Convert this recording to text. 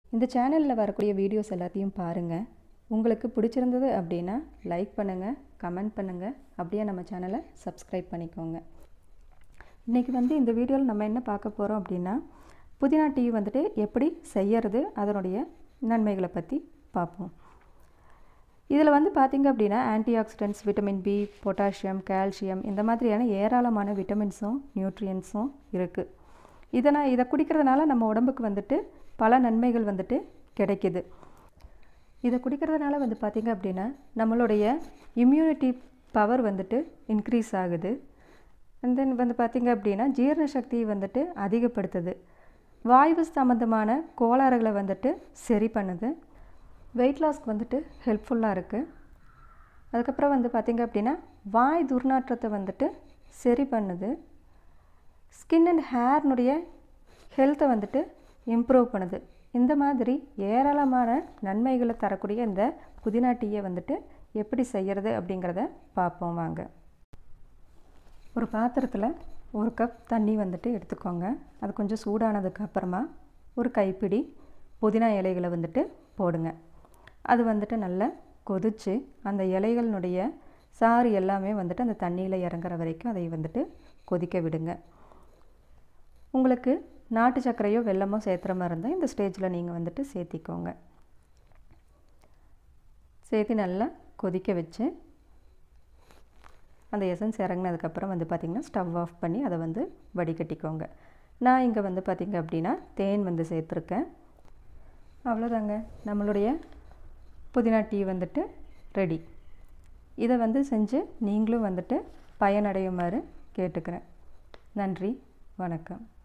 இந்த சேனலில் வரக்கூடிய வீடியோஸ் எல்லாத்தையும் பாருங்கள் உங்களுக்கு பிடிச்சிருந்தது அப்படின்னா லைக் பண்ணுங்கள் கமெண்ட் பண்ணுங்கள் அப்படியே நம்ம சேனலை சப்ஸ்கிரைப் பண்ணிக்கோங்க இன்றைக்கி வந்து இந்த வீடியோவில் நம்ம என்ன பார்க்க போகிறோம் அப்படின்னா புதினா டீ வந்துட்டு எப்படி செய்யறது அதனுடைய நன்மைகளை பற்றி பார்ப்போம் இதில் வந்து பார்த்திங்க அப்படின்னா antioxidants vitamin B potassium calcium இந்த மாதிரியான ஏராளமான விட்டமின்ஸும் நியூட்ரியன்ஸும் இருக்குது இதை நான் இதை குடிக்கிறதுனால நம்ம உடம்புக்கு வந்துட்டு பல நன்மைகள் வந்துட்டு கிடைக்கிது இதை குடிக்கிறதுனால வந்து பார்த்திங்க அப்படின்னா நம்மளுடைய இம்யூனிட்டி பவர் வந்துட்டு இன்க்ரீஸ் ஆகுது அண்ட் தென் வந்து பார்த்திங்க அப்படின்னா ஜீரண சக்தியை வந்துட்டு அதிகப்படுத்துது வாய்வு சம்மந்தமான கோளாறுகளை வந்துட்டு சரி பண்ணுது வெயிட் லாஸ்க்கு வந்துட்டு ஹெல்ப்ஃபுல்லாக இருக்குது அதுக்கப்புறம் வந்து பார்த்திங்க அப்படின்னா வாய் துர்நாற்றத்தை வந்துட்டு சரி பண்ணுது ஸ்கின் அண்ட் ஹேர்னுடைய ஹெல்த்தை வந்துட்டு இம்ப்ரூவ் பண்ணுது இந்த மாதிரி ஏராளமான நன்மைகளை தரக்கூடிய இந்த புதினா டீயை வந்துட்டு எப்படி செய்கிறது அப்படிங்கிறத பார்ப்போம் வாங்க ஒரு பாத்திரத்தில் ஒரு கப் தண்ணி வந்துட்டு எடுத்துக்கோங்க அது கொஞ்சம் சூடானதுக்கு அப்புறமா ஒரு கைப்பிடி புதினா இலைகளை வந்துட்டு போடுங்க அது வந்துட்டு நல்லா கொதித்து அந்த இலைகளினுடைய சாறு எல்லாமே வந்துட்டு அந்த தண்ணியில் இறங்குற வரைக்கும் அதை வந்துட்டு கொதிக்க விடுங்க உங்களுக்கு நாட்டு சர்க்கரையோ வெல்லமோ சேர்த்துற மாதிரி இருந்தால் இந்த ஸ்டேஜில் நீங்கள் வந்துட்டு சேர்த்திக்கோங்க சேர்த்து நல்லா கொதிக்க வச்சு அந்த எசன்ஸ் இறங்கினதுக்கப்புறம் வந்து பார்த்திங்கன்னா ஸ்டவ் ஆஃப் பண்ணி அதை வந்து வடிகட்டிக்கோங்க நான் இங்கே வந்து பார்த்திங்க அப்படின்னா தேன் வந்து சேர்த்துருக்கேன் அவ்வளோதாங்க நம்மளுடைய புதினா டீ வந்துட்டு ரெடி இதை வந்து செஞ்சு நீங்களும் வந்துட்டு பயனடையுமாறு கேட்டுக்கிறேன் நன்றி வணக்கம்